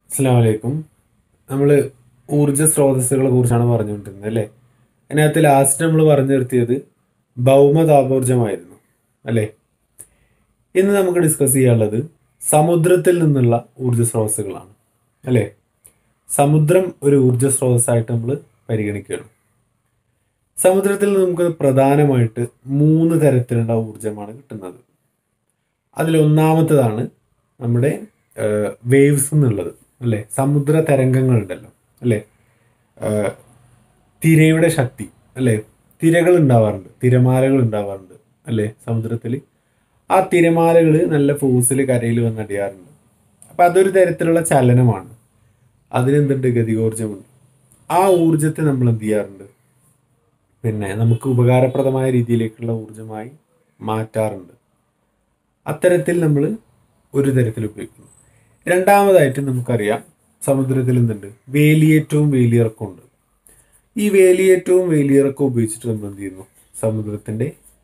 അസ്സാം വലൈക്കും നമ്മൾ ഊർജ സ്രോതസ്സുകളെ കുറിച്ചാണ് പറഞ്ഞുകൊണ്ടിരുന്നത് അല്ലേ അതിനകത്ത് ലാസ്റ്റ് നമ്മൾ പറഞ്ഞു നിർത്തിയത് ഭൗമതാപോർജമായിരുന്നു അല്ലേ ഇന്ന് നമുക്ക് ഡിസ്കസ് ചെയ്യാനുള്ളത് സമുദ്രത്തിൽ നിന്നുള്ള ഊർജ സ്രോതസ്സുകളാണ് അല്ലേ സമുദ്രം ഒരു ഊർജ സ്രോതസ്സായിട്ട് നമ്മൾ പരിഗണിക്കുകയാണ് സമുദ്രത്തിൽ നിന്ന് നമുക്ക് പ്രധാനമായിട്ട് മൂന്ന് തരത്തിലുള്ള ഊർജമാണ് കിട്ടുന്നത് അതിൽ ഒന്നാമത്തതാണ് നമ്മുടെ വേവ്സ് എന്നുള്ളത് അല്ലേ സമുദ്ര തരംഗങ്ങളുണ്ടല്ലോ അല്ലേ ഏഹ് തിരയുടെ ശക്തി അല്ലേ തിരകൾ ഉണ്ടാവാറുണ്ട് തിരമാലകൾ ഉണ്ടാവാറുണ്ട് അല്ലേ സമുദ്രത്തിൽ ആ തിരമാലകൾ നല്ല ഫോഴ്സിൽ കരയിൽ വന്നടിയാറുണ്ട് അപ്പം അതൊരു തരത്തിലുള്ള ചലനമാണ് അതിനെന്തുണ്ട് ഗതികോർജമുണ്ട് ആ ഊർജത്തെ നമ്മൾ എന്ത് ചെയ്യാറുണ്ട് പിന്നെ നമുക്ക് ഉപകാരപ്രദമായ രീതിയിലേക്കുള്ള ഊർജമായി മാറ്റാറുണ്ട് അത്തരത്തിൽ നമ്മൾ ഒരു തരത്തിൽ ഉപയോഗിക്കുന്നു രണ്ടാമതായിട്ട് നമുക്കറിയാം സമുദ്രത്തിൽ എന്തുണ്ട് വേലിയേറ്റവും വേലിയിറക്കവും ഉണ്ട് ഈ വേലിയേറ്റവും വേലിയിറക്കവും ഉപയോഗിച്ചിട്ട് നമ്മൾ എന്ത് ചെയ്യുന്നു സമുദ്രത്തിൻ്റെ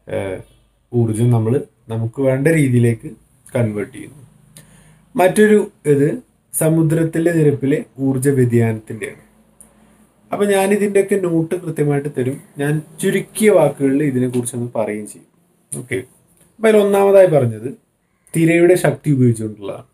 ഊർജം നമ്മൾ നമുക്ക് വേണ്ട രീതിയിലേക്ക് കൺവേർട്ട് ചെയ്യുന്നു മറ്റൊരു ഇത് സമുദ്രത്തിലെ നിരപ്പിലെ ഊർജ വ്യതിയാനത്തിൻ്റെയാണ് അപ്പം ഞാൻ ഇതിൻ്റെയൊക്കെ നോട്ട് കൃത്യമായിട്ട് തരും ഞാൻ ചുരുക്കിയ വാക്കുകളിൽ ഇതിനെക്കുറിച്ചൊന്ന് പറയുകയും ചെയ്യും ഓക്കെ അപ്പം അതിൽ ഒന്നാമതായി പറഞ്ഞത് തിരയുടെ ശക്തി ഉപയോഗിച്ചുകൊണ്ടുള്ളതാണ്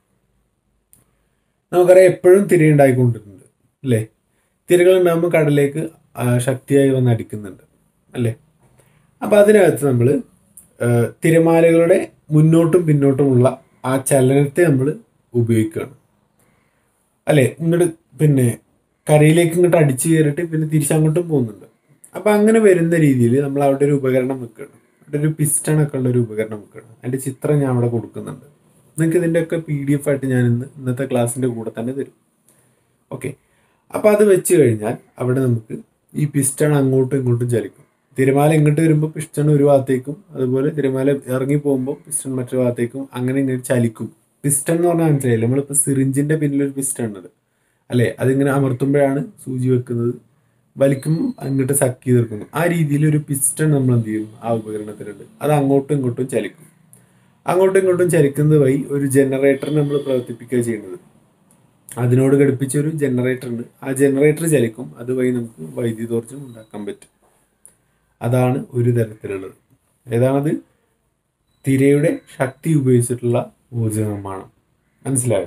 നമുക്കറിയാം എപ്പോഴും തിര ഉണ്ടായിക്കൊണ്ടിരുന്നുണ്ട് അല്ലേ തിരകൾ ഉണ്ടാകുമ്പോൾ കടലേക്ക് ആ, ശക്തിയായി വന്ന് അടിക്കുന്നുണ്ട് അല്ലേ അപ്പം അതിനകത്ത് നമ്മൾ തിരമാലകളുടെ മുന്നോട്ടും പിന്നോട്ടുമുള്ള ആ ചലനത്തെ നമ്മൾ ഉപയോഗിക്കുകയാണ് അല്ലേ ഇങ്ങോട്ട് പിന്നെ കരയിലേക്ക് ഇങ്ങോട്ട് അടിച്ചു കയറിയിട്ട് പിന്നെ തിരിച്ചങ്ങോട്ടും പോകുന്നുണ്ട് അപ്പം അങ്ങനെ വരുന്ന രീതിയിൽ നമ്മൾ അവിടെ ഒരു ഉപകരണം വെക്കുകയാണ് അവിടെ ഒരു പിസ്റ്റൺ ഒക്കെ ഉള്ള ഒരു ഉപകരണം വെക്കുകയാണ് അതിൻ്റെ ചിത്രം ഞാൻ അവിടെ കൊടുക്കുന്നുണ്ട് നിങ്ങൾക്ക് ഇതിൻ്റെയൊക്കെ പി ഡി എഫ് ആയിട്ട് ഞാൻ ഇന്ന് ഇന്നത്തെ ക്ലാസ്സിൻ്റെ കൂടെ തന്നെ തരും ഓക്കെ അപ്പോൾ അത് വെച്ച് കഴിഞ്ഞാൽ അവിടെ നമുക്ക് ഈ പിസ്റ്റൺ അങ്ങോട്ടും ഇങ്ങോട്ടും ചലിക്കും തിരമാല ഇങ്ങോട്ട് വരുമ്പോൾ പിസ്റ്റൺ ഒരു ഭാഗത്തേക്കും അതുപോലെ തിരമാല ഇറങ്ങി പോകുമ്പോൾ പിസ്റ്റൺ മറ്റൊരു ഭാഗത്തേക്കും അങ്ങനെ ഇങ്ങനെ ചലിക്കും പിസ്റ്റൺ എന്ന് പറഞ്ഞാൽ മനസ്സിലായില്ല നമ്മളിപ്പോൾ സിറിഞ്ചിൻ്റെ പിന്നിലൊരു പിസ്റ്റൺ ഉണ്ട് അല്ലേ അതിങ്ങനെ അമർത്തുമ്പോഴാണ് സൂചി വെക്കുന്നത് വലിക്കും അങ്ങോട്ട് സക്ക് ചെയ്ത് തീർക്കുന്നു ആ രീതിയിൽ ഒരു പിസ്റ്റൺ നമ്മൾ എന്ത് ചെയ്യും ആ ഉപകരണത്തിലുണ്ട് അത് അങ്ങോട്ടും ഇങ്ങോട്ടും ചലിക്കും അങ്ങോട്ടും ഇങ്ങോട്ടും ചലിക്കുന്നത് വഴി ഒരു ജനറേറ്റർ നമ്മൾ പ്രവർത്തിപ്പിക്കുക ചെയ്യുന്നത് അതിനോട് ഘടിപ്പിച്ച ഒരു ജനറേറ്റർ ഉണ്ട് ആ ജനറേറ്റർ ചലിക്കും അതുവഴി നമുക്ക് വൈദ്യുതോർജ്ജം ഉണ്ടാക്കാൻ പറ്റും അതാണ് ഒരു തരത്തിലുള്ളത് ഏതാണത് തിരയുടെ ശക്തി ഉപയോഗിച്ചിട്ടുള്ള ഊർജ നിർമ്മാണം മനസ്സിലായോ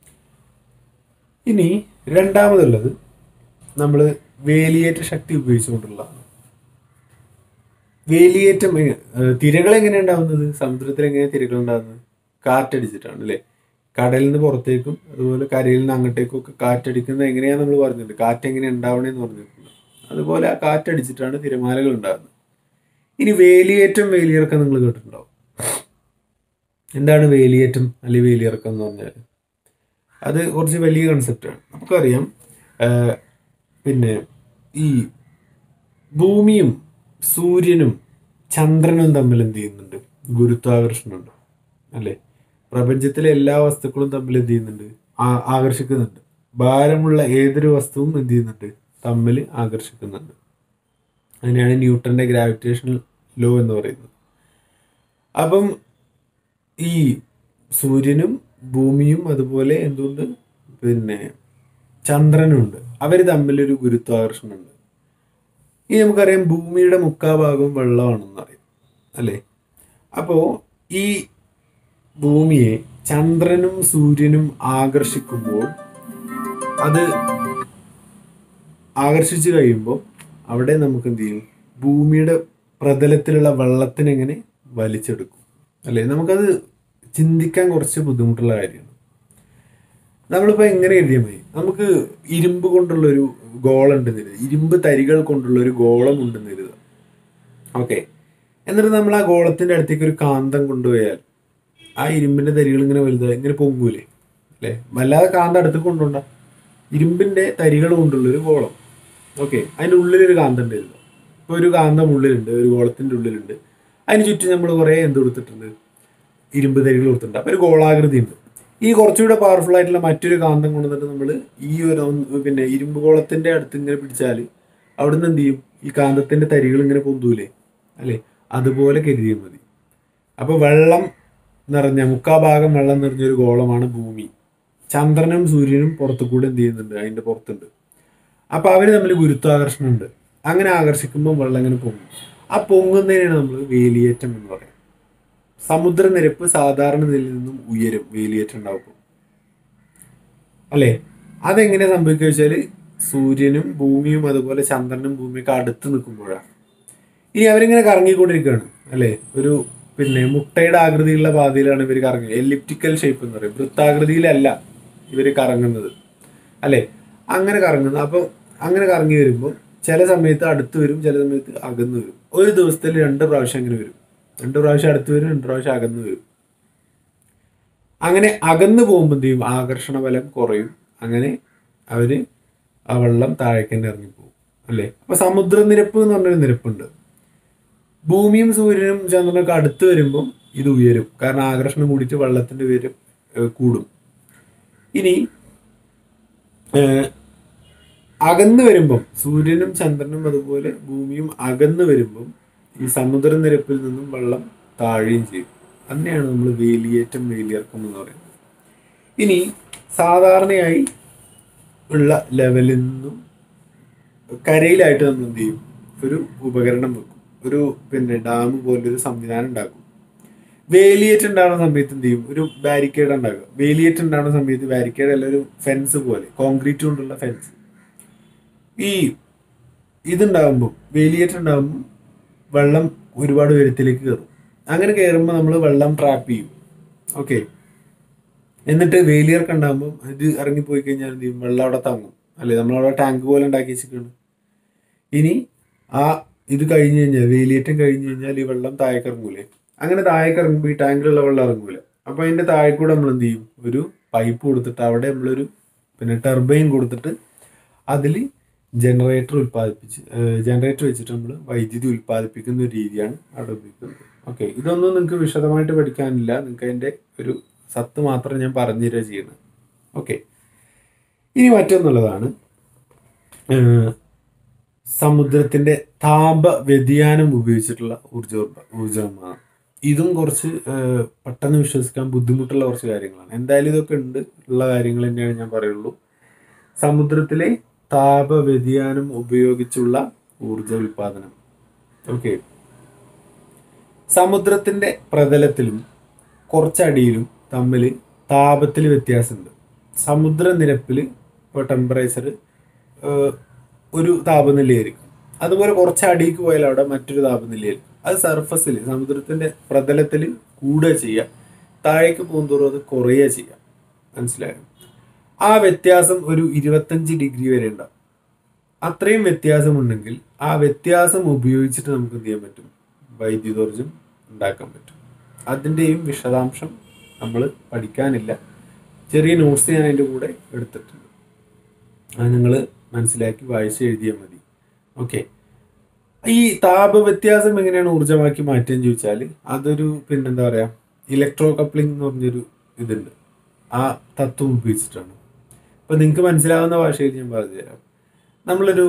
ഇനി രണ്ടാമതുള്ളത് നമ്മൾ വേലിയേറ്റ ശക്തി ഉപയോഗിച്ചുകൊണ്ടുള്ളതാണ് വേലിയേറ്റം എങ്ങ- ഏഹ് തിരകൾ എങ്ങനെയാണ് ഉണ്ടാവുന്നത് സമുദ്രത്തിൽ എങ്ങനെയാണ് തിരകൾ ഉണ്ടാകുന്നത് കാറ്റടിച്ചിട്ടാണ് അല്ലേ കടലിൽ നിന്ന് പുറത്തേക്കും അതുപോലെ കരയിൽ നിന്ന് അങ്ങോട്ടേക്കും ഒക്കെ കാറ്റടിക്കുന്നത് എങ്ങനെയാന്ന് നമ്മൾ പറഞ്ഞിട്ടുണ്ട് കാറ്റ് എങ്ങനെ ഉണ്ടാവണേന്ന് പറഞ്ഞിട്ടുണ്ട് അതുപോലെ ആ കാറ്റടിച്ചിട്ടാണ് തിരമാലകൾ ഉണ്ടാകുന്നത് ഇനി വേലിയേറ്റം വേലിയിറക്കം നിങ്ങൾ കേട്ടിട്ടുണ്ടാവും എന്താണ് വേലിയേറ്റം അല്ലെങ്കിൽ വേലിയിറക്കം എന്ന് പറഞ്ഞാൽ അത് കുറച്ച് വലിയ കൺസെപ്റ്റാണ് നമുക്കറിയാം ആഹ് പിന്നെ ഈ ഭൂമിയും സൂര്യനും ചന്ദ്രനും തമ്മിൽ എന്ത് ചെയ്യുന്നുണ്ട് ഗുരുത്വാകർഷണമുണ്ട് അല്ലേ പ്രപഞ്ചത്തിലെ എല്ലാ വസ്തുക്കളും തമ്മിൽ എന്ത് ചെയ്യുന്നുണ്ട് ആ- ആകർഷിക്കുന്നുണ്ട് ഭാരമുള്ള ഏതൊരു വസ്തുവും എന്ത് ചെയ്യുന്നുണ്ട് തമ്മിൽ ആകർഷിക്കുന്നുണ്ട് അതിനെയാണ് ന്യൂട്ടന്റെ ഗ്രാവിറ്റേഷണൽ ലോ എന്ന് പറയുന്നത് അപ്പം ഈ സൂര്യനും ഭൂമിയും അതുപോലെ എന്തുകൊണ്ട് പിന്നെ ചന്ദ്രനുണ്ട് അവർ തമ്മിലൊരു ഗുരുത്വാകർഷണമുണ്ട് ഇനി നമുക്കറിയാം ഭൂമിയുടെ മുക്കാ ഭാഗം വെള്ളമാണെന്ന് അറിയാം അല്ലേ അപ്പോൾ ഈ ഭൂമിയെ ചന്ദ്രനും സൂര്യനും ആകർഷിക്കുമ്പോൾ അത് ആകർഷിച്ചു കഴിയുമ്പോൾ അവിടെ നമുക്ക് എന്ത് ചെയ്യും ഭൂമിയുടെ പ്രതലത്തിലുള്ള വെള്ളത്തിനെ എങ്ങനെ വലിച്ചെടുക്കും അല്ലേ നമുക്കത് ചിന്തിക്കാൻ കുറച്ച് ബുദ്ധിമുട്ടുള്ള കാര്യമാണ് നമ്മളിപ്പോൾ എങ്ങനെ എഴുതിയാൽ മതി നമുക്ക് ഇരുമ്പ് കൊണ്ടുള്ള ഒരു ഗോളം ഉണ്ടെന്ന് കരുതുക ഇരുമ്പ് തരികൾ കൊണ്ടുള്ള ഒരു ഗോളം ഉണ്ടെന്ന് കരുതുക ഓക്കെ എന്നിട്ട് നമ്മൾ ആ ഗോളത്തിന്റെ അടുത്തേക്ക് ഒരു കാന്തം കൊണ്ടുപോയാൽ ആ ഇരുമ്പിന്റെ തരികൾ ഇങ്ങനെ വലുതായി ഇങ്ങനെ പൊങ്ങൂലേ അല്ലേ വല്ലാതെ കാന്തം അടുത്ത് കൊണ്ടുപോണ്ട ഇരുമ്പിന്റെ തരികൾ കൊണ്ടുള്ള ഒരു ഗോളം ഓക്കെ അതിൻ്റെ ഉള്ളിലൊരു കാന്തം ഉണ്ടായിരുന്നു ഇപ്പോൾ ഒരു കാന്തം ഉള്ളിലുണ്ട് ഒരു ഗോളത്തിന്റെ ഉള്ളിലുണ്ട് അതിന് ചുറ്റും നമ്മൾ കുറേ എന്ത് കൊടുത്തിട്ടുണ്ട് ഇരുമ്പ് തരികൾ കൊടുത്തിട്ടുണ്ട് അപ്പോൾ ഒരു ഗോളാകൃതി ഉണ്ട് ഈ കുറച്ചുകൂടെ പവർഫുൾ ആയിട്ടുള്ള മറ്റൊരു കാന്തം കൊണ്ടുവന്നിട്ട് നമ്മൾ ഈ ഒരു ഒന്ന് പിന്നെ ഇരുമ്പ് ഗോളത്തിന്റെ അടുത്ത് ഇങ്ങനെ പിടിച്ചാൽ അവിടുന്ന് എന്ത് ചെയ്യും ഈ കാന്തത്തിന്റെ തരികൾ ഇങ്ങനെ പൊന്തൂലേ അല്ലേ അതുപോലെ കരുതിയാൽ മതി അപ്പോൾ വെള്ളം നിറഞ്ഞ മുക്കാ ഭാഗം വെള്ളം നിറഞ്ഞൊരു ഗോളമാണ് ഭൂമി ചന്ദ്രനും സൂര്യനും പുറത്തു കൂടെ എന്ത് ചെയ്യുന്നുണ്ട് അതിന്റെ പുറത്തുണ്ട് അപ്പൊ അവര് തമ്മിൽ ഗുരുത്വാകർഷണം ഉണ്ട് അങ്ങനെ ആകർഷിക്കുമ്പോൾ വെള്ളം ഇങ്ങനെ പൊങ്ങും ആ പൊങ്ങുന്നതിനാണ് നമ്മൾ വേലിയേറ്റം എന്ന് പറയുന്നത് സമുദ്രനിരപ്പ് സാധാരണ നിലയിൽ നിന്നും ഉയരും വേലിയേറ്റം ഉണ്ടാകുമ്പോൾ അല്ലേ അതെങ്ങനെ സംഭവിക്കുക വെച്ചാല് സൂര്യനും ഭൂമിയും അതുപോലെ ചന്ദ്രനും ഭൂമിയൊക്കെ അടുത്ത് നിൽക്കുമ്പോഴാണ് ഇനി അവരിങ്ങനെ കറങ്ങിക്കൊണ്ടിരിക്കുകയാണ് അല്ലേ ഒരു പിന്നെ മുട്ടയുടെ ആകൃതിയിലുള്ള പാതയിലാണ് ഇവർ കറങ്ങുന്നത് എലിപ്റ്റിക്കൽ ഷേപ്പ് എന്ന് പറയും വൃത്താകൃതിയിലല്ല ഇവർ കറങ്ങുന്നത് അല്ലേ അങ്ങനെ കറങ്ങുന്നത് അപ്പോൾ അങ്ങനെ കറങ്ങി വരുമ്പോൾ ചില സമയത്ത് അടുത്ത് വരും ചില സമയത്ത് അകന്നു വരും ഒരു ദിവസത്തിൽ രണ്ട് പ്രാവശ്യം അങ്ങനെ വരും രണ്ട് പ്രാവശ്യം അടുത്ത് വരും രണ്ട് പ്രാവശ്യം അകന്നു വരും അങ്ങനെ അകന്നു പോകുമ്പോൾ എന്ത് ചെയ്യും ആകർഷണ ബലം കുറയും അങ്ങനെ അവര് ആ വെള്ളം താഴേക്ക് തന്നെ ഇറങ്ങിപ്പോകും അല്ലേ അപ്പൊ സമുദ്രനിരപ്പ് എന്ന് പറഞ്ഞൊരു നിരപ്പുണ്ട് ഭൂമിയും സൂര്യനും ചന്ദ്രനൊക്കെ അടുത്ത് വരുമ്പോൾ ഇത് ഉയരും കാരണം ആകർഷണം കൂടിയിട്ട് വെള്ളത്തിന്റെ ഉയരം ഏഹ്, കൂടും ഇനി ഏഹ്, അകന്നു വരുമ്പം സൂര്യനും ചന്ദ്രനും അതുപോലെ ഭൂമിയും അകന്നു വരുമ്പം ഈ സമുദ്രനിരപ്പിൽ നിന്നും വെള്ളം താഴുകയും ചെയ്യും അതിനെയാണ് നമ്മൾ വേലിയേറ്റം വേലിയിറക്കം എന്ന് പറയുന്നത് ഇനി സാധാരണയായി ഉള്ള ലെവലിൽ നിന്നും കരയിലായിട്ട് നമ്മൾ എന്ത് ചെയ്യും ഒരു ഉപകരണം വെക്കും ഒരു പിന്നെ ഡാം പോലൊരു സംവിധാനം ഉണ്ടാക്കും വേലിയേറ്റ് ഉണ്ടാകുന്ന സമയത്ത് എന്ത് ചെയ്യും ഒരു ബാരിക്കേഡ് ഉണ്ടാക്കുക വേലിയേറ്റ് ഉണ്ടാകുന്ന സമയത്ത് ബാരിക്കേഡ് അല്ല ഒരു ഫെൻസ് പോലെ കോൺക്രീറ്റ് കൊണ്ടുള്ള ഫെൻസ് ഈ ഇതുണ്ടാകുമ്പോൾ വേലിയേറ്റ് ഉണ്ടാകുമ്പോൾ വെള്ളം ഒരുപാട് ഉയരത്തിലേക്ക് കയറും അങ്ങനെ കയറുമ്പോൾ നമ്മൾ വെള്ളം ട്രാപ്പ് ചെയ്യും ഓക്കെ എന്നിട്ട് വേലിയർക്ക് ഉണ്ടാകുമ്പോൾ ഇത് ഇറങ്ങിപ്പോയി കഴിഞ്ഞാൽ എന്ത് ചെയ്യും വെള്ളം അവിടെ തങ്ങും അല്ലേ നമ്മളവിടെ ടാങ്ക് പോലെ ഉണ്ടാക്കി വെച്ചിരിക്കുകയാണ് ഇനി ആ ഇത് കഴിഞ്ഞ് കഴിഞ്ഞാൽ വേലിയേറ്റം കഴിഞ്ഞ് കഴിഞ്ഞാൽ ഈ വെള്ളം താഴേക്ക് ഇറങ്ങൂലേ അങ്ങനെ താഴേക്ക് ഇറങ്ങുമ്പോൾ ഈ ടാങ്കിലുള്ള വെള്ളം ഇറങ്ങൂല അപ്പൊ അതിന്റെ താഴെ കൂടെ നമ്മൾ എന്ത് ചെയ്യും ഒരു പൈപ്പ് കൊടുത്തിട്ട് അവിടെ നമ്മളൊരു പിന്നെ ടെർബൈൻ കൊടുത്തിട്ട് അതിൽ ജനറേറ്റർ ഉൽപ്പാദിപ്പിച്ച് ജനറേറ്റർ വെച്ചിട്ട് നമ്മൾ വൈദ്യുതി ഉൽപ്പാദിപ്പിക്കുന്ന ഒരു രീതിയാണ് അവിടെ ഉപയോഗിക്കുന്നത് ഓക്കെ ഇതൊന്നും നിങ്ങൾക്ക് വിശദമായിട്ട് പഠിക്കാനില്ല നിങ്ങൾക്ക് അതിന്റെ ഒരു സത്ത് മാത്രം ഞാൻ പറഞ്ഞു തരിക ചെയ്യുന്നത് ഓക്കെ ഇനി മറ്റൊന്നുള്ളതാണ് ഏഹ്, സമുദ്രത്തിന്റെ താപ വ്യതിയാനം ഉപയോഗിച്ചിട്ടുള്ള ഊർജ ഊർജമാണ് ഇതും കുറച്ച് ഏഹ്, പെട്ടെന്ന് വിശ്വസിക്കാൻ ബുദ്ധിമുട്ടുള്ള കുറച്ച് കാര്യങ്ങളാണ് എന്തായാലും ഇതൊക്കെ ഉണ്ട് ഉള്ള കാര്യങ്ങൾ തന്നെയാണ് ഞാൻ പറയുള്ളൂ സമുദ്രത്തിലെ താപ വ്യതിയാനം ഉപയോഗിച്ചുള്ള ഊർജ ഉൽപാദനം ഓക്കെ സമുദ്രത്തിന്റെ പ്രതലത്തിലും കുറച്ചടിയിലും തമ്മിൽ താപത്തിൽ വ്യത്യാസമുണ്ട് സമുദ്രനിരപ്പിൽ ഇപ്പോൾ ടെമ്പറേച്ചർ ഒരു താപനിലയായിരിക്കും അതുപോലെ കുറച്ച് അടിയിലേക്ക് പോയാൽ അവിടെ മറ്റൊരു താപനിലയായിരിക്കും അത് സർഫസിൽ സമുദ്രത്തിന്റെ പ്രതലത്തിൽ കൂടുക ചെയ്യുക താഴേക്ക് പോകുന്തോറും അത് കുറയുക ചെയ്യുക മനസ്സിലായോ ആ വ്യത്യാസം ഒരു ഇരുപത്തഞ്ച് ഡിഗ്രി വരെ ഉണ്ടാവും അത്രയും വ്യത്യാസമുണ്ടെങ്കിൽ ആ വ്യത്യാസം ഉപയോഗിച്ചിട്ട് നമുക്ക് എന്ത് ചെയ്യാൻ പറ്റും വൈദ്യുതോർജം ഉണ്ടാക്കാൻ പറ്റും അതിൻ്റെയും വിശദാംശം നമ്മൾ പഠിക്കാനില്ല ചെറിയ നോട്ട്സ് ഞാൻ അതിൻ്റെ കൂടെ എടുത്തിട്ടുണ്ട് അത് നിങ്ങൾ മനസ്സിലാക്കി വായിച്ച് എഴുതിയാൽ മതി ഓക്കെ ഈ താപ വ്യത്യാസം എങ്ങനെയാണ് ഊർജ്ജമാക്കി മാറ്റുകയെന്ന് ചോദിച്ചാൽ അതൊരു പിന്നെന്താ പറയുക ഇലക്ട്രോ കപ്ലിംഗ് എന്ന് പറഞ്ഞൊരു ഇതുണ്ട് ആ തത്വം ഉപയോഗിച്ചിട്ടാണ് ഇപ്പം നിങ്ങൾക്ക് മനസ്സിലാവുന്ന ഭാഷയിൽ ഞാൻ പറഞ്ഞുതരാം നമ്മളൊരു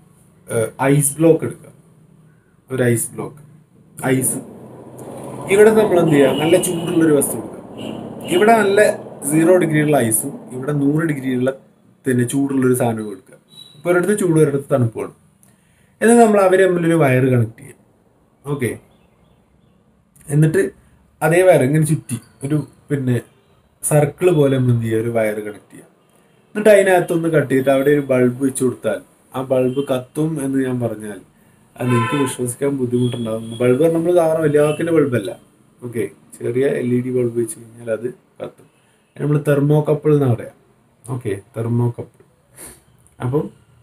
ഐസ് ബ്ലോക്ക് എടുക്കുക ഒരു ഐസ് ബ്ലോക്ക് ഐസ് ഇവിടെ നമ്മൾ എന്ത് ചെയ്യുക നല്ല ചൂടുള്ളൊരു വസ്തു എടുക്കുക ഇവിടെ നല്ല സീറോ ഡിഗ്രിയുള്ള ഐസും ഇവിടെ നൂറ് ഡിഗ്രിയുള്ള പിന്നെ ചൂടുള്ളൊരു സാധനവും എടുക്കുക ഇപ്പോൾ ഒരിടത്ത് ചൂട് ഒരിടത്ത് തണുപ്പാണ് എന്നാൽ നമ്മൾ അവർ തമ്മിലൊരു വയർ കണക്ട് ചെയ്യും ഓക്കെ എന്നിട്ട് അതേ വയർ ഇങ്ങനെ ചുറ്റി ഒരു പിന്നെ സർക്കിൾ പോലെ നമ്മൾ എന്ത് ചെയ്യുക ഒരു വയർ കണക്ട് ചെയ്യുക എന്നിട്ട് അതിനകത്തൊന്ന് കട്ട് ചെയ്തിട്ട് അവിടെ ഒരു ബൾബ് വെച്ച് കൊടുത്താൽ ആ ബൾബ് കത്തും എന്ന് ഞാൻ പറഞ്ഞാൽ അത് നിങ്ങൾക്ക് വിശ്വസിക്കാൻ ബുദ്ധിമുട്ടുണ്ടാകും ബൾബ് പറഞ്ഞാൽ നമ്മൾ സാധാരണ വലിയ വാക്കിൻ്റെ ബൾബല്ല ഓക്കെ ചെറിയ എൽ ഇ ഡി ബൾബ് വെച്ച് കഴിഞ്ഞാൽ അത് കത്തും നമ്മൾ തെർമോ കപ്പിൾ എന്ന് പറയാം ഓക്കെ തെർമോ കപ്പിൾ അപ്പം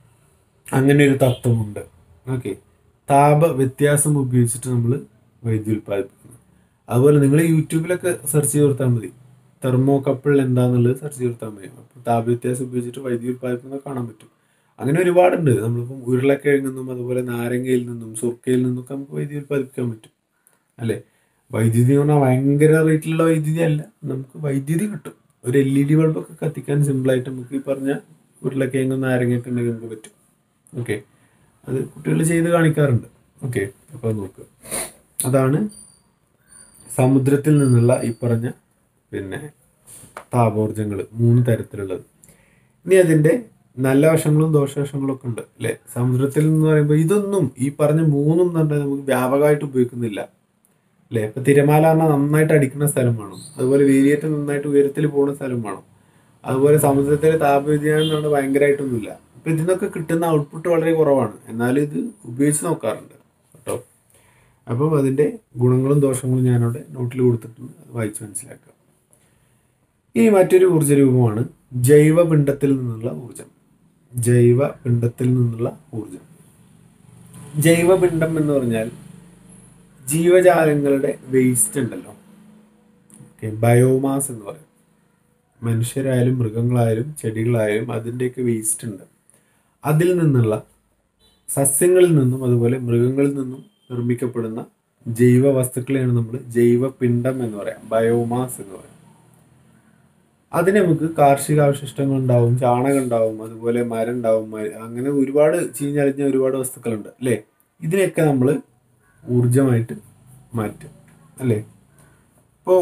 അങ്ങനെ ഒരു തത്വമുണ്ട് ഓക്കെ താപ വ്യത്യാസം ഉപയോഗിച്ചിട്ട് നമ്മൾ വൈദ്യുതി ഉൽപ്പാദിപ്പിക്കുന്നു അതുപോലെ നിങ്ങൾ യൂട്യൂബിലൊക്കെ സെർച്ച് ചെയ്ത് കൊടുത്താൽ മതി തെർമോ കപ്പിൾ എന്താന്നുള്ളത് സെർച്ച് ചെയ്ത് കൊടുത്താൽ മതി അപ്പോൾ താപ വ്യത്യാസം ഉപയോഗിച്ചിട്ട് വൈദ്യുതി ഉൽപ്പാദിപ്പിക്കുന്നത് കാണാൻ പറ്റും അങ്ങനെ ഒരുപാടുണ്ട് നമ്മളിപ്പം ഉരുളക്കിഴങ്ങിൽ നിന്നും അതുപോലെ നാരങ്ങയിൽ നിന്നും സുർക്കയിൽ നിന്നൊക്കെ നമുക്ക് വൈദ്യുതി ഉൽപ്പാദിപ്പിക്കാൻ പറ്റും അല്ലേ വൈദ്യുതി എന്ന് പറഞ്ഞാൽ ഭയങ്കര റേറ്റിലുള്ള വൈദ്യുതി അല്ല നമുക്ക് വൈദ്യുതി കിട്ടും ഒരു എൽ ഇ ഡി ബൾബൊക്കെ കത്തിക്കാൻ സിമ്പിളായിട്ട് നമുക്ക് ഈ പറഞ്ഞ ഉരുളക്കിഴങ്ങും നാരങ്ങയൊക്കെ ഉണ്ടെങ്കിൽ നമുക്ക് പറ്റും ഓക്കെ അത് കുട്ടികൾ ചെയ്ത് കാണിക്കാറുണ്ട് ഓക്കെ അപ്പോൾ അത് നോക്കുക അതാണ് സമുദ്രത്തിൽ നിന്നുള്ള ഈ പറഞ്ഞ പിന്നെ താപോർജ്ജങ്ങൾ മൂന്ന് തരത്തിലുള്ളത് ഇനി അതിൻ്റെ നല്ല വശങ്ങളും ദോഷവശങ്ങളും ഒക്കെ ഉണ്ട് അല്ലേ സമുദ്രത്തിൽ എന്ന് പറയുമ്പോൾ ഇതൊന്നും ഈ പറഞ്ഞ മൂന്നും തന്നെ നമുക്ക് വ്യാപകമായിട്ട് ഉപയോഗിക്കുന്നില്ല അല്ലേ ഇപ്പൊ തിരമാല പറഞ്ഞാൽ നന്നായിട്ട് അടിക്കുന്ന സ്ഥലം വേണം അതുപോലെ വേലിയേറ്റം നന്നായിട്ട് ഉയരത്തിൽ പോകുന്ന സ്ഥലം വേണം അതുപോലെ സമുദ്രത്തിലെ താപവ്യതിയാനം എന്ന് പറഞ്ഞാൽ ഭയങ്കരമായിട്ടൊന്നുമില്ല അപ്പൊ ഇതിനൊക്കെ കിട്ടുന്ന ഔട്ട്പുട്ട് വളരെ കുറവാണ് എന്നാലും ഇത് ഉപയോഗിച്ച് നോക്കാറുണ്ട് കേട്ടോ അപ്പം അതിന്റെ ഗുണങ്ങളും ദോഷങ്ങളും ഞാനവിടെ നോട്ടിൽ കൊടുത്തിട്ടുണ്ട് അത് വായിച്ച് മനസ്സിലാക്കുക ഇനി മറ്റൊരു ഊർജ്ജ രൂപമാണ് ജൈവപിണ്ഡത്തിൽ നിന്നുള്ള ഊർജം ജൈവപിണ്ഡത്തിൽ നിന്നുള്ള ഊർജം ജൈവപിണ്ഡം എന്ന് പറഞ്ഞാൽ ജീവജാലങ്ങളുടെ വേസ്റ്റ് ഉണ്ടല്ലോ ഓക്കെ ബയോമാസ് എന്ന് പറയും മനുഷ്യരായാലും മൃഗങ്ങളായാലും ചെടികളായാലും അതിൻ്റെയൊക്കെ വേസ്റ്റ് ഉണ്ട് അതിൽ നിന്നുള്ള സസ്യങ്ങളിൽ നിന്നും അതുപോലെ മൃഗങ്ങളിൽ നിന്നും നിർമ്മിക്കപ്പെടുന്ന ജൈവ വസ്തുക്കളെയാണ് നമ്മൾ ജൈവപിണ്ഡം എന്ന് പറയാം ബയോമാസ് എന്ന് പറയാം അതിന് നമുക്ക് കാർഷിക അവശിഷ്ടങ്ങൾ ഉണ്ടാവും ചാണകം ഉണ്ടാവും അതുപോലെ മരം ഉണ്ടാവും മ- അങ്ങനെ ഒരുപാട് ചീഞ്ഞളിഞ്ഞ ഒരുപാട് വസ്തുക്കളുണ്ട് അല്ലേ ഇതിനെയൊക്കെ നമ്മൾ ഊർജമായിട്ട് മാറ്റും അല്ലേ ഇപ്പോൾ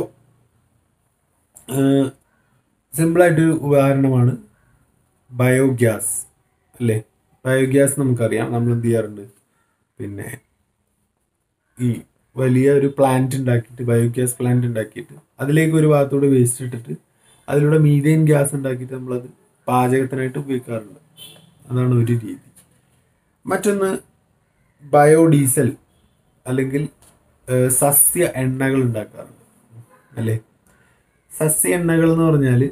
സിമ്പിളായിട്ടൊരു ഉദാഹരണമാണ് ബയോഗ്യാസ് അല്ലേ ബയോഗ്യാസ് നമുക്കറിയാം നമ്മൾ എന്ത് ചെയ്യാറുണ്ട് പിന്നെ ഈ വലിയ ഒരു പ്ലാന്റ് ഉണ്ടാക്കിയിട്ട് ബയോഗ്യാസ് പ്ലാന്റ് ഉണ്ടാക്കിയിട്ട് അതിലേക്ക് ഒരു ഭാഗത്തൂടെ വേസ്റ്റ് ഇട്ടിട്ട് അതിലൂടെ മീഥേൻ ഗ്യാസ് ഉണ്ടാക്കിയിട്ട് നമ്മളത് പാചകത്തിനായിട്ട് ഉപയോഗിക്കാറുണ്ട് അതാണ് ഒരു രീതി മറ്റൊന്ന് ബയോഡീസൽ അല്ലെങ്കിൽ ഏഹ്, സസ്യ എണ്ണകൾ ഉണ്ടാക്കാറുണ്ട് അല്ലേ സസ്യ എണ്ണകൾ എന്ന് പറഞ്ഞാൽ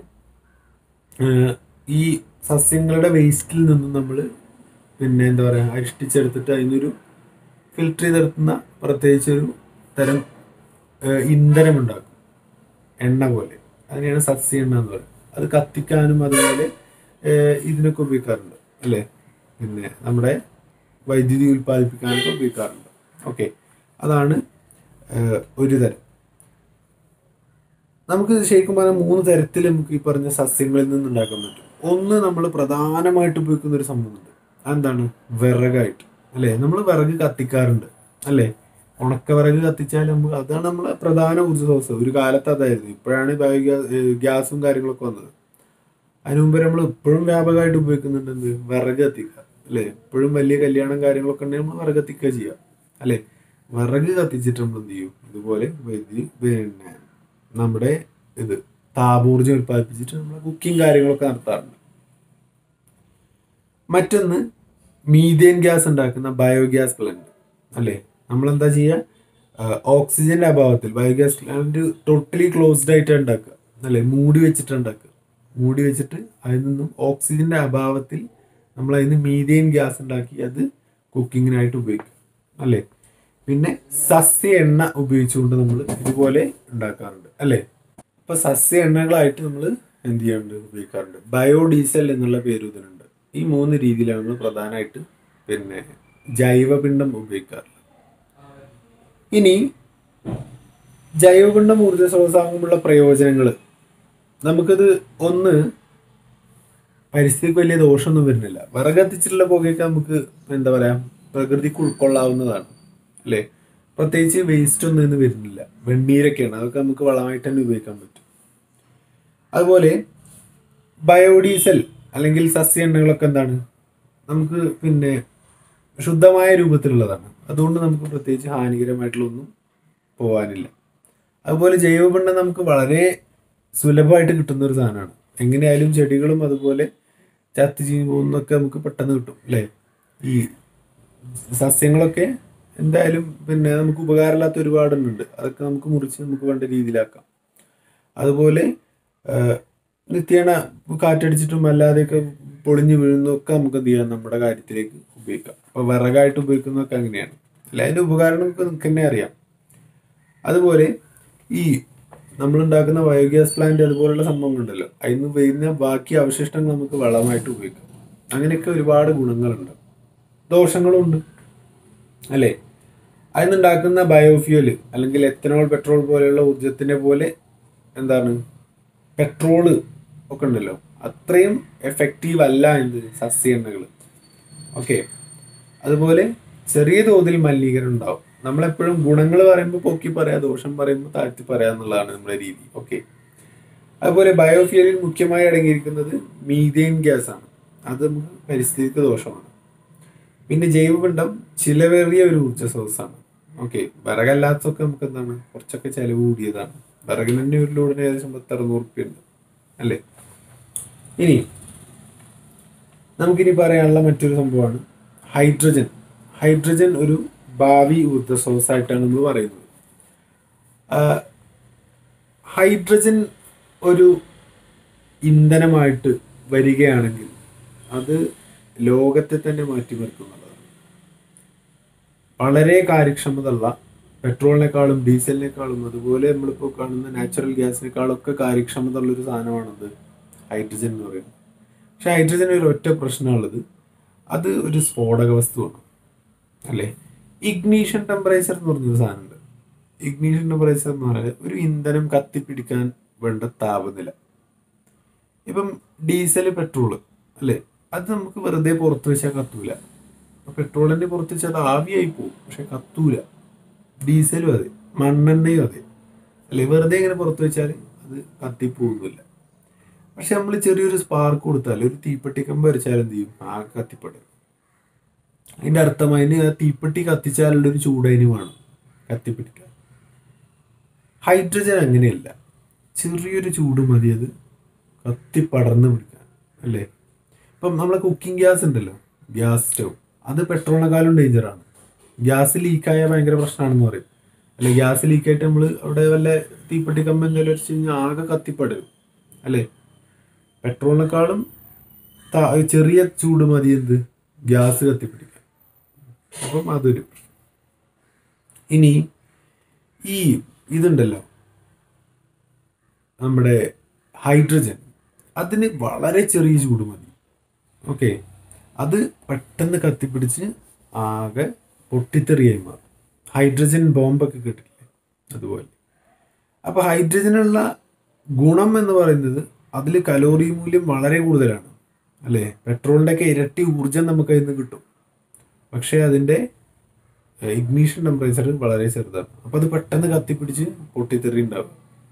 ഈ സസ്യങ്ങളുടെ വേസ്റ്റിൽ നിന്നും നമ്മൾ പിന്നെ എന്താ പറയുക അരിഷ്ടിച്ചെടുത്തിട്ട് അതിനൊരു ഫിൽറ്റർ ചെയ്തെടുക്കുന്ന പ്രത്യേകിച്ച് ഒരു തരം ഏഹ്, ഇന്ധനം ഉണ്ടാക്കും എണ്ണ പോലെ അതിനെയാണ് സസ്യ എണ്ണ എന്ന് പറയുന്നത് അത് കത്തിക്കാനും അതുപോലെ ഏഹ്, ഇതിനൊക്കെ ഉപയോഗിക്കാറുണ്ട് അല്ലേ പിന്നെ നമ്മുടെ വൈദ്യുതി ഉൽപ്പാദിപ്പിക്കാനൊക്കെ ഉപയോഗിക്കാറുണ്ട് ഓക്കെ അതാണ് ഏഹ്, ഒരു തരം നമുക്ക് ശരിക്കും പറഞ്ഞാൽ മൂന്ന് തരത്തിൽ നമുക്ക് ഈ പറഞ്ഞ സസ്യങ്ങളിൽ നിന്ന് ഉണ്ടാക്കാൻ പറ്റും ഒന്ന് നമ്മൾ പ്രധാനമായിട്ട് ഉപയോഗിക്കുന്ന ഒരു സംഭവമുണ്ട് അതെന്താണ് വിറകായിട്ട് അല്ലേ നമ്മൾ വിറക് കത്തിക്കാറുണ്ട് അല്ലേ ഉണക്ക വിറക് കത്തിച്ചാൽ നമുക്ക് അതാണ് നമ്മളെ പ്രധാന ഊർജ്ജ സ്രോതസ് ഒരു കാലത്ത് അതായിരുന്നു ഇപ്പോഴാണ് ബയോഗ്യാസ് ഗ്യാസും കാര്യങ്ങളൊക്കെ വന്നത് അതിനു മുമ്പ് നമ്മൾ ഇപ്പോഴും വ്യാപകമായിട്ട് ഉപയോഗിക്കുന്നുണ്ട് എന്ത് വിറക് കത്തിക്കുക അല്ലേ ഇപ്പോഴും വലിയ കല്യാണം കാര്യങ്ങളൊക്കെ ഉണ്ടെങ്കിൽ നമ്മൾ വിറക് കത്തിക്കുക ചെയ്യുക അല്ലേ വിറക് കത്തിച്ചിട്ട് നമ്മൾ എന്ത് ചെയ്യും ഇതുപോലെ വൈദ്യുതി പിന്നെ നമ്മുടെ ഇത് താപോർജ്ജം ഉൽപ്പാദിപ്പിച്ചിട്ട് നമ്മൾ കുക്കിംഗ് കാര്യങ്ങളൊക്കെ നടത്താറുണ്ട് മറ്റൊന്ന് മീഥേൻ ഗ്യാസ് ഉണ്ടാക്കുന്ന ബയോഗ്യാസ് പ്ലാന്റ് അല്ലേ നമ്മൾ എന്താ ചെയ്യുക ഓക്സിജന്റെ അഭാവത്തിൽ ബയോഗ്യാസ് പ്ലാന്റ് ടോട്ടലി ക്ലോസ്ഡ് ആയിട്ട് ഉണ്ടാക്കുക അല്ലേ മൂടി വെച്ചിട്ട് ഉണ്ടാക്കുക മൂടി വെച്ചിട്ട് അതിൽ നിന്നും ഓക്സിജന്റെ അഭാവത്തിൽ നമ്മൾ അതിന് മീഥേൻ ഗ്യാസ് ഉണ്ടാക്കി അത് കുക്കിങ്ങിനായിട്ട് ഉപയോഗിക്കും അല്ലേ പിന്നെ സസ്യ എണ്ണ ഉപയോഗിച്ചുകൊണ്ട് നമ്മൾ ഇതുപോലെ ഉണ്ടാക്കാറുണ്ട് അല്ലേ ഇപ്പൊ സസ്യ എണ്ണകളായിട്ട് നമ്മൾ എന്ത് ചെയ്യാറുണ്ട് ഉപയോഗിക്കാറുണ്ട് ബയോഡീസൽ എന്നുള്ള പേര് ഇതിനുണ്ട് ഈ മൂന്ന് രീതിയിലാണ് നമ്മൾ പ്രധാനമായിട്ട് പിന്നെ ജൈവപിണ്ഡം ഉപയോഗിക്കാറുള്ളത് ഇനി ജൈവപിണ്ഡം ഊർജ്ജ സ്രോതസ്സാകുമ്പോഴുള്ള പ്രയോജനങ്ങൾ നമുക്കത് ഒന്ന് പരിസ്ഥിതിക്ക് വലിയ ദോഷമൊന്നും വരുന്നില്ല വിറകത്തിച്ചിട്ടുള്ള പുകയൊക്കെ നമുക്ക് എന്താ പറയാ പ്രകൃതിക്ക് ഉൾക്കൊള്ളാവുന്നതാണ് അല്ലേ പ്രത്യേകിച്ച് വേസ്റ്റ് ഒന്നും ഇന്ന് വരുന്നില്ല വെണ്ണീരൊക്കെയാണ് അതൊക്കെ നമുക്ക് വളമായിട്ട് തന്നെ ഉപയോഗിക്കാൻ പറ്റും അതുപോലെ ബയോഡീസൽ അല്ലെങ്കിൽ സസ്യ എണ്ണകളൊക്കെ എന്താണ് നമുക്ക് പിന്നെ ശുദ്ധമായ രൂപത്തിലുള്ളതാണ് അതുകൊണ്ട് നമുക്ക് പ്രത്യേകിച്ച് ഹാനികരമായിട്ടുള്ളൊന്നും പോകാനില്ല അതുപോലെ ജൈവപിണ്ഡം നമുക്ക് വളരെ സുലഭമായിട്ട് കിട്ടുന്ന ഒരു സാധനമാണ് എങ്ങനെയായാലും ചെടികളും അതുപോലെ ചത്ത് ചീഞ്ഞ് പോകുന്നതൊക്കെ നമുക്ക് പെട്ടെന്ന് കിട്ടും അല്ലേ ഈ സസ്യങ്ങളൊക്കെ എന്തായാലും പിന്നെ നമുക്ക് ഉപകാരമില്ലാത്ത ഒരുപാടുണ്ട് അതൊക്കെ നമുക്ക് മുറിച്ച് നമുക്ക് വേണ്ട രീതിയിലാക്കാം അതുപോലെ ആ, നിത്യേന കാറ്റടിച്ചിട്ടും അല്ലാതെയൊക്കെ പൊളിഞ്ഞു വീഴുന്നതൊക്കെ നമുക്ക് എന്ത് ചെയ്യാം നമ്മുടെ കാര്യത്തിലേക്ക് ഉപയോഗിക്കാം അപ്പൊ വിറകായിട്ട് ഉപയോഗിക്കുന്നതൊക്കെ അങ്ങനെയാണ് അല്ല അതിന്റെ ഉപകാരം നമുക്ക് നിങ്ങൾക്ക് തന്നെ അറിയാം അതുപോലെ ഈ നമ്മൾ ഉണ്ടാക്കുന്ന ബയോഗ്യാസ് പ്ലാന്റ് അതുപോലുള്ള സംഭവങ്ങളുണ്ടല്ലോ അതിൽ നിന്ന് വരുന്ന ബാക്കി അവശിഷ്ടങ്ങൾ നമുക്ക് വളമായിട്ട് ഉപയോഗിക്കാം അങ്ങനെയൊക്കെ ഒരുപാട് ഗുണങ്ങളുണ്ട് ദോഷങ്ങളും ഉണ്ട് അല്ലേ അതിൽ നിന്നുണ്ടാക്കുന്ന ബയോഫ്യൂല് അല്ലെങ്കിൽ എത്തനോൾ പെട്രോൾ പോലെയുള്ള ഊർജത്തിനെ പോലെ എന്താണ് പെട്രോള് ഒക്കെ ഉണ്ടല്ലോ അത്രയും എഫക്റ്റീവ് അല്ല എന്ത് സസ്യ എണ്ണകൾ ഓക്കെ അതുപോലെ ചെറിയ തോതിൽ മലിനീകരണം ഉണ്ടാവും നമ്മളെപ്പോഴും ഗുണങ്ങൾ പറയുമ്പോൾ പൊക്കി പറയാ ദോഷം പറയുമ്പോൾ താഴ്ത്തി പറയാ എന്നുള്ളതാണ് നമ്മുടെ രീതി ഓക്കെ അതുപോലെ ബയോഫ്യൂലിൽ മുഖ്യമായി അടങ്ങിയിരിക്കുന്നത് മീഥെയിൻ ഗ്യാസ് ആണ് അത് നമുക്ക് പരിസ്ഥിതിക്ക് ദോഷമാണ് പിന്നെ ജൈവപിണ്ഡം ചിലവേറിയ ഒരു ഊർജ്ജ സ്രോതസ്സാണ് ഓക്കെ വിറകല്ലാത്തൊക്കെ നമുക്ക് എന്താണ് കുറച്ചൊക്കെ ചിലവ് കൂടിയതാണ് വിറകിന് തന്നെ ഒരു ലോഡിന് ഏകദേശം പത്ത് അറുന്നൂറ് റുപ്യ ഉണ്ട് അല്ലേ ഇനി നമുക്കിനി പറയാനുള്ള മറ്റൊരു സംഭവമാണ് ഹൈഡ്രജൻ ഹൈഡ്രജൻ ഒരു ഭാവി ഊർജ്ജ സ്രോതസ്സായിട്ടാണ് നമ്മൾ പറയുന്നത് ആ, ഹൈഡ്രജൻ ഒരു ഇന്ധനമായിട്ട് വരികയാണെങ്കിൽ അത് ലോകത്തെ തന്നെ മാറ്റിമറിക്കുന്നുള്ളതാണ് വളരെ കാര്യക്ഷമതയുള്ള പെട്രോളിനേക്കാളും ഡീസലിനേക്കാളും അതുപോലെ നമ്മളിപ്പോൾ കാണുന്ന നാച്ചുറൽ ഗ്യാസിനേക്കാളും ഒക്കെ കാര്യക്ഷമത ഉള്ളൊരു സാധനമാണത് ഹൈഡ്രജൻ എന്ന് പറയുന്നത് പക്ഷെ ഹൈഡ്രജൻ ഒരു ഒറ്റ പ്രശ്നമുള്ളത് അത് ഒരു സ്ഫോടക വസ്തുവാണ് അല്ലേ ഇഗ്നീഷൻ ടെമ്പറേച്ചർ എന്ന് പറഞ്ഞൊരു സാധനമുണ്ട് ഇഗ്നീഷൻ ടെമ്പറേച്ചർ എന്ന് പറയുന്നത് ഒരു ഇന്ധനം കത്തിപ്പിടിക്കാൻ വേണ്ട താപനില ഇപ്പം ഡീസൽ പെട്രോൾ അല്ലേ അത് നമുക്ക് വെറുതെ പുറത്ത് വെച്ചാൽ കത്തൂല ഇപ്പൊ പെട്രോളിന്റെ പുറത്ത് വെച്ചാൽ അത് ആവിയായി പോകും പക്ഷെ കത്തൂല ഡീസലും അതെ മണ്ണെണ്ണയും അതെ അല്ലെ വെറുതെ ഇങ്ങനെ പുറത്ത് വെച്ചാൽ അത് കത്തിപ്പോകുന്നില്ല പക്ഷെ നമ്മൾ ചെറിയൊരു സ്പാർക്ക് കൊടുത്താൽ ഒരു തീപ്പെട്ടി കമ്പ് വരച്ചാൽ എന്ത് ചെയ്യും ആകെ കത്തിപ്പെടും അതിന്റെ അർത്ഥം അതിന് ആ തീപ്പെട്ടി കത്തിച്ചാലുള്ള ഒരു ചൂട് അതിന് വേണം കത്തിപ്പിടിക്കാൻ ഹൈഡ്രജൻ അങ്ങനെയല്ല ചെറിയൊരു ചൂട് മതി അത് കത്തി പടർന്ന് പിടിക്കാൻ അല്ലേ ഇപ്പം നമ്മളെ കുക്കിംഗ് ഗ്യാസ് ഉണ്ടല്ലോ ഗ്യാസ് സ്റ്റവ് അത് പെട്രോളിനെക്കാളും ഡേഞ്ചറാണ് ഗ്യാസ് ലീക്കായ ഭയങ്കര പ്രശ്നമാണെന്ന് പറയും അല്ലെ ഗ്യാസ് ലീക്കായിട്ട് നമ്മൾ അവിടെ വല്ല തീപ്പെട്ടി കമ്പ് എന്തെങ്കിലും വെച്ച് കഴിഞ്ഞാൽ ആകെ കത്തിപ്പടരും അല്ലേ പെട്രോളിനെക്കാളും ത- ചെറിയ ചൂട് മതി എന്ത് ഗ്യാസ് കത്തിപ്പിടിക്കാൻ അപ്പം അതൊരു പ്രശ്നം. ഇനി ഈ ഇതുണ്ടല്ലോ നമ്മുടെ ഹൈഡ്രജൻ അതിന് വളരെ ചെറിയ ചൂട് മതി ഓക്കെ അത് പെട്ടെന്ന് കത്തിപ്പിടിച്ച് ആകെ പൊട്ടിത്തെറിയായി മാറും ഹൈഡ്രജൻ ബോംബൊക്കെ കിട്ടില്ലേ അതുപോലെ അപ്പോൾ ഹൈഡ്രജനുള്ള ഗുണം എന്ന് പറയുന്നത് അതിൽ കലോറി മൂല്യം വളരെ കൂടുതലാണ് അല്ലേ പെട്രോളിൻ്റെ ഒക്കെ ഇരട്ടി ഊർജം നമുക്ക് അതിൽ നിന്ന് കിട്ടും പക്ഷേ അതിൻ്റെ ഇഗ്നീഷൻ ടെമ്പറേച്ചർ വളരെ ചെറുതാണ് അപ്പോൾ അത് പെട്ടെന്ന് കത്തിപ്പിടിച്ച് പൊട്ടിത്തെറി ഉണ്ടാവും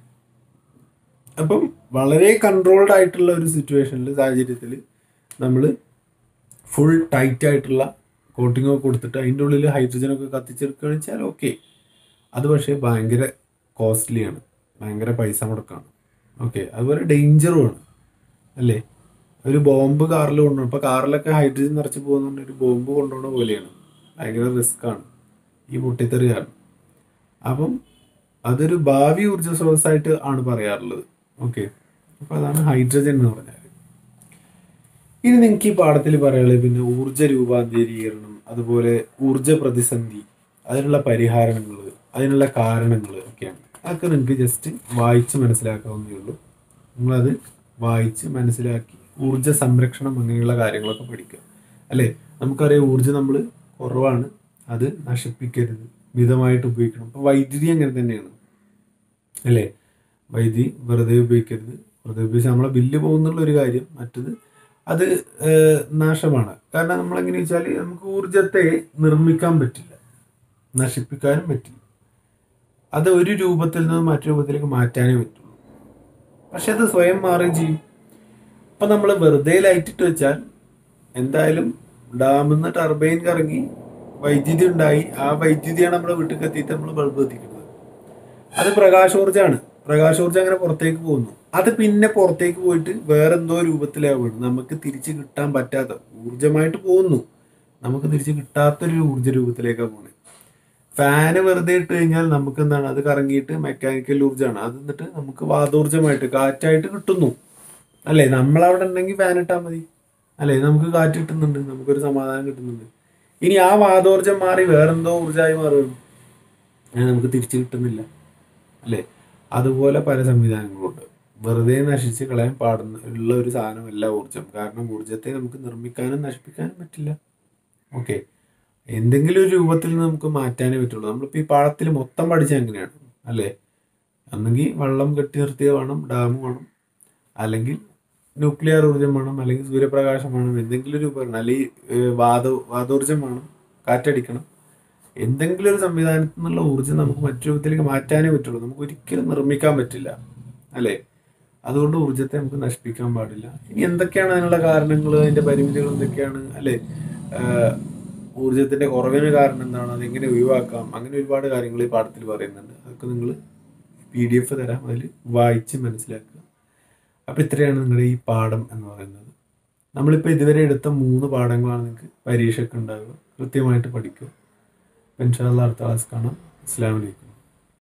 അപ്പം വളരെ കൺട്രോൾഡ് ആയിട്ടുള്ള ഒരു സിറ്റുവേഷനിൽ സാഹചര്യത്തിൽ നമ്മൾ ഫുൾ ടൈറ്റ് ആയിട്ടുള്ള കോട്ടിംഗ് ഒക്കെ കൊടുത്തിട്ട് അതിൻ്റെ ഉള്ളിൽ ഹൈഡ്രജൻ ഒക്കെ കത്തിച്ചെടുക്കുകയാണെന്ന് വെച്ചാൽ ഓക്കെ അത് പക്ഷേ ഭയങ്കര കോസ്റ്റ്ലിയാണ് ഭയങ്കര പൈസ മുടക്കാണ് ഓക്കെ അതുപോലെ ഡേഞ്ചറുമാണ് അല്ലേ ഒരു ബോംബ് കാറിൽ കൊണ്ടുപോകണം ഇപ്പോൾ കാറിലൊക്കെ ഹൈഡ്രജൻ നിറച്ച് പോകുന്നുണ്ട് ഒരു ബോംബ് കൊണ്ടുപോകുന്ന പോലെയാണ് ഭയങ്കര റിസ്ക്കാണ് ഈ പൊട്ടിത്തെറി കാരണം അപ്പം അതൊരു ഭാവി ഊർജ്ജ സ്രോതസ്സായിട്ട് ആണ് പറയാറുള്ളത് ഓക്കെ അപ്പോൾ അതാണ് ഹൈഡ്രജൻ എന്ന് പറഞ്ഞാൽ ഇനി നിങ്ങൾക്ക് ഈ പാഠത്തിൽ പറയാനുള്ളത് പിന്നെ ഊർജ്ജ രൂപാന്തരീകരണം അതുപോലെ ഊർജ്ജ പ്രതിസന്ധി അതിനുള്ള പരിഹാരങ്ങൾ അതിനുള്ള കാരണങ്ങൾ ഒക്കെയാണ് അതൊക്കെ നിങ്ങൾക്ക് ജസ്റ്റ് വായിച്ച് മനസ്സിലാക്കാവുന്നേ ഉള്ളൂ നിങ്ങളത് വായിച്ച് മനസ്സിലാക്കി ഊർജ്ജ സംരക്ഷണം അങ്ങനെയുള്ള കാര്യങ്ങളൊക്കെ പഠിക്കുക അല്ലേ നമുക്കറിയാം ഊർജ്ജം നമ്മൾ കുറവാണ് അത് നശിപ്പിക്കരുത് മിതമായിട്ട് ഉപയോഗിക്കണം ഇപ്പോൾ വൈദ്യുതി അങ്ങനെ തന്നെയാണ് അല്ലേ വൈദ്യുതി വെറുതെ ഉപയോഗിക്കരുത് വെറുതെ ഉപയോഗിച്ച് നമ്മളെ ബില്ല് പോകുന്നുള്ള ഒരു കാര്യം മറ്റത് അത് ഏഹ്, നാശമാണ് കാരണം നമ്മളെങ്ങനെ വെച്ചാൽ നമുക്ക് ഊർജത്തെ നിർമ്മിക്കാൻ പറ്റില്ല നശിപ്പിക്കാനും പറ്റില്ല അത് ഒരു രൂപത്തിൽ നിന്ന് മറ്റു രൂപത്തിലേക്ക് മാറ്റാനേ പറ്റുള്ളൂ പക്ഷെ അത് സ്വയം മാറുകയും ചെയ്യും ഇപ്പം നമ്മൾ വെറുതെ ലൈറ്റ് ഇട്ട് വെച്ചാൽ എന്തായാലും ഡാമിൽ നിന്ന് ടർബൈൻ കറങ്ങി വൈദ്യുതി ഉണ്ടായി ആ വൈദ്യുതിയാണ് നമ്മുടെ വീട്ടിൽ എത്തിയിട്ട് നമ്മൾ ബൾബ് എത്തിക്കുന്നത് അത് പ്രകാശോർജ്ജമാണ് പ്രകാശോർജ്ജം അങ്ങനെ പുറത്തേക്ക് പോകുന്നു അത് പിന്നെ പുറത്തേക്ക് പോയിട്ട് വേറെന്തോ രൂപത്തിലാവുകയാണ് നമുക്ക് തിരിച്ച് കിട്ടാൻ പറ്റാത്ത ഊർജമായിട്ട് പോകുന്നു നമുക്ക് തിരിച്ച് കിട്ടാത്തൊരു ഊർജ്ജ രൂപത്തിലേക്കാണ് പോകുന്നത് ഫാന് വെറുതെ ഇട്ട് കഴിഞ്ഞാൽ നമുക്ക് എന്താണ് അത് കറങ്ങിയിട്ട് മെക്കാനിക്കൽ ഊർജ്ജമാണ് അത് എന്നിട്ട് നമുക്ക് വാതോർജ്ജമായിട്ട് കാറ്റായിട്ട് കിട്ടുന്നു അല്ലേ നമ്മളവിടെ ഉണ്ടെങ്കിൽ ഫാൻ ഇട്ടാൽ മതി അല്ലേ നമുക്ക് കാറ്റ് കിട്ടുന്നുണ്ട് നമുക്കൊരു സമാധാനം കിട്ടുന്നുണ്ട് ഇനി ആ വാതോർജ്ജം മാറി വേറെന്തോ ഊർജ്ജമായി മാറുകയാണ് അങ്ങനെ നമുക്ക് തിരിച്ചു കിട്ടുന്നില്ല അല്ലേ അതുപോലെ പല സംവിധാനങ്ങളുണ്ട് വെറുതെ നശിച്ച് കളയാൻ പാടുന്ന ഉള്ള ഒരു സാധനമല്ല ഊർജം കാരണം ഊർജത്തെ നമുക്ക് നിർമ്മിക്കാനും നശിപ്പിക്കാനും പറ്റില്ല ഓക്കെ എന്തെങ്കിലും ഒരു രൂപത്തിൽ നിന്ന് നമുക്ക് മാറ്റാനേ പറ്റുള്ളൂ നമ്മളിപ്പോൾ ഈ പാടത്തിൽ മൊത്തം പഠിച്ചാൽ എങ്ങനെയാണ് അല്ലേ ഒന്നെങ്കിൽ വെള്ളം കെട്ടി നിർത്തിയ വേണം ഡാം വേണം അല്ലെങ്കിൽ ന്യൂക്ലിയർ ഊർജ്ജം വേണം അല്ലെങ്കിൽ സൂര്യപ്രകാശം വേണം എന്തെങ്കിലും ഒരു ഉപകരണം അല്ലെങ്കിൽ ഏഹ്, വാത വാതോർജ്ജം വേണം കാറ്റടിക്കണം എന്തെങ്കിലും ഒരു സംവിധാനത്തിൽ നിന്നുള്ള ഊർജ്ജം നമുക്ക് മറ്റു രൂപത്തിലേക്ക് മാറ്റാനേ പറ്റുള്ളൂ നമുക്ക് ഒരിക്കലും നിർമ്മിക്കാൻ പറ്റില്ല അല്ലേ അതുകൊണ്ട് ഊർജ്ജത്തെ നമുക്ക് നശിപ്പിക്കാൻ പാടില്ല ഇനി എന്തൊക്കെയാണ് അതിനുള്ള കാരണങ്ങൾ അതിന്റെ പരിമിതികൾ എന്തൊക്കെയാണ് അല്ലെ ആഹ് ഊർജത്തിന്റെ കുറവിന് കാരണം എന്താണ് അതെങ്ങനെ ഒഴിവാക്കാം അങ്ങനെ ഒരുപാട് കാര്യങ്ങൾ ഈ പാഠത്തിൽ പറയുന്നുണ്ട് അതൊക്കെ നിങ്ങൾ പി ഡി എഫ് തരാം അതിൽ വായിച്ച് മനസ്സിലാക്കുക അപ്പം ഇത്രയാണ് നിങ്ങളുടെ ഈ പാഠം എന്ന് പറയുന്നത് നമ്മളിപ്പോൾ ഇതുവരെ എടുത്ത മൂന്ന് പാഠങ്ങളാണ് നിങ്ങൾക്ക് പരീക്ഷയ്ക്ക് ഉണ്ടാവുക കൃത്യമായിട്ട് പഠിക്കുക ഇൻഷാല്ല അടുത്ത ക്ലാസ് കാണാം അസ്സാം വലൈക്കും